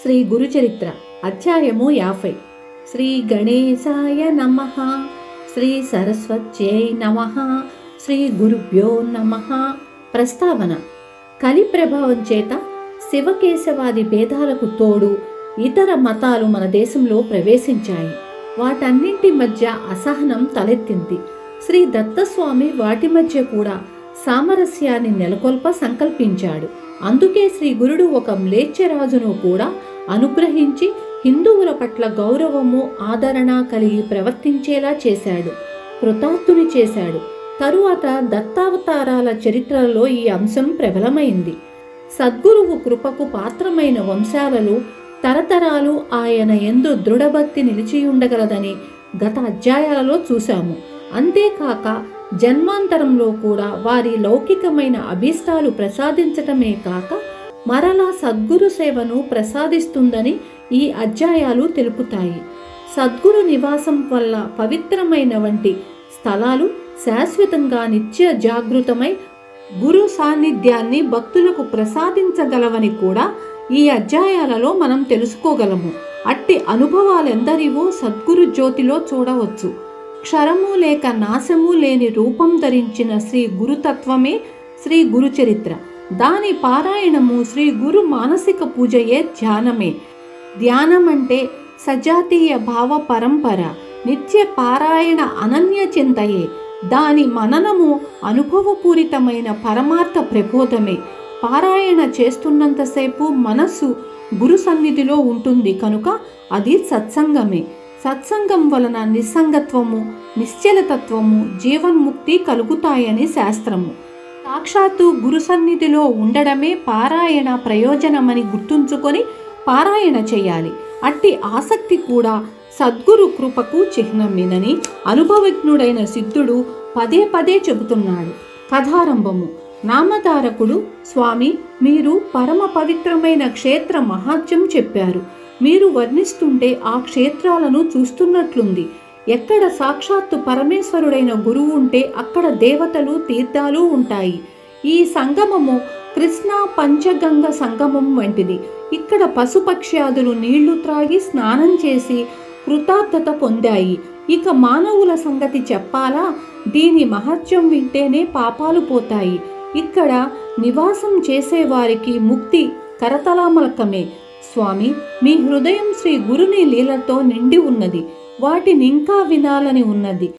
శ్రీ గురుచరిత్ర అధ్యాయము యాభై శ్రీ గణేశాయ నమ శ్రీ సరస్వత్యై నమ శ్రీ గురుభ్యో నమ ప్రస్తావన కలి ప్రభావం చేత శివకేశవాది భేదాలకు తోడు ఇతర మతాలు మన దేశంలో ప్రవేశించాయి వాటన్నింటి మధ్య అసహనం తలెత్తింది శ్రీ దత్తస్వామి వాటి మధ్య కూడా సామరస్యాన్ని నెలకొల్ప సంకల్పించాడు అందుకే శ్రీ గురుడు ఒక మ్లేచ్ఛరాజును కూడా అనుగ్రహించి హిందువుల పట్ల గౌరవము ఆదరణ కలిగి ప్రవర్తించేలా చేశాడు కృతార్థుని చేశాడు తరువాత దత్తావతారాల చరిత్రలో ఈ అంశం ప్రబలమైంది సద్గురువు కృపకు పాత్రమైన వంశాలలో తరతరాలు ఆయన ఎందు దృఢభక్తి నిలిచియుండగలదని గత అధ్యాయాలలో చూశాము అంతేకాక జన్మాంతరంలో కూడా వారి లౌకికమైన అభీష్టాలు ప్రసాదించటమే కాక మరలా సద్గురు సేవను ప్రసాదిస్తుందని ఈ అధ్యాయాలు తెలుపుతాయి సద్గురు నివాసం వల్ల పవిత్రమైన వంటి స్థలాలు శాశ్వతంగా నిత్య జాగృతమై గురు సాన్నిధ్యాన్ని భక్తులకు ప్రసాదించగలవని కూడా ఈ అధ్యాయాలలో మనం తెలుసుకోగలము అట్టి అనుభవాలెందరివో సద్గురు జ్యోతిలో చూడవచ్చు క్షరము లేక నాశము లేని రూపం ధరించిన శ్రీ గురుతత్వమే శ్రీ గురుచరిత్ర దాని పారాయణము శ్రీ గురు మానసిక పూజయే ధ్యానమే ధ్యానం అంటే సజాతీయ భావ పరంపర నిత్య పారాయణ అనన్య చింతయే దాని మననము అనుభవపూరితమైన పరమార్థ ప్రబోధమే పారాయణ చేస్తున్నంతసేపు మనస్సు గురు సన్నిధిలో ఉంటుంది కనుక అది సత్సంగమే సత్సంగం వలన నిస్సంగత్వము నిశ్చలతత్వము జీవన్ముక్తి కలుగుతాయని శాస్త్రము సాక్షాత్తు గురు సన్నిధిలో ఉండడమే పారాయణ ప్రయోజనమని గుర్తుంచుకొని పారాయణ చేయాలి అట్టి ఆసక్తి కూడా సద్గురు కృపకు చిహ్నమేనని అనుభవజ్ఞుడైన సిద్ధుడు పదే పదే చెబుతున్నాడు కథారంభము నామధారకుడు స్వామి మీరు పరమ పవిత్రమైన క్షేత్ర మహాత్యం చెప్పారు మీరు వర్ణిస్తుంటే ఆ క్షేత్రాలను చూస్తున్నట్లుంది ఎక్కడ సాక్షాత్తు పరమేశ్వరుడైన గురువు ఉంటే అక్కడ దేవతలు తీర్థాలు ఉంటాయి ఈ సంగమము కృష్ణా పంచగంగ సంగమం వంటిది ఇక్కడ పశుపక్ష్యాదులు నీళ్లు త్రాగి స్నానం చేసి కృతార్థత పొందాయి ఇక మానవుల సంగతి చెప్పాలా దీని మహత్యం వింటేనే పాపాలు పోతాయి ఇక్కడ నివాసం చేసేవారికి ముక్తి కరతలామలకమే స్వామి మీ హృదయం శ్రీ గురుని లీలతో నిండి ఉన్నది వాటినింకా వినాలని ఉన్నది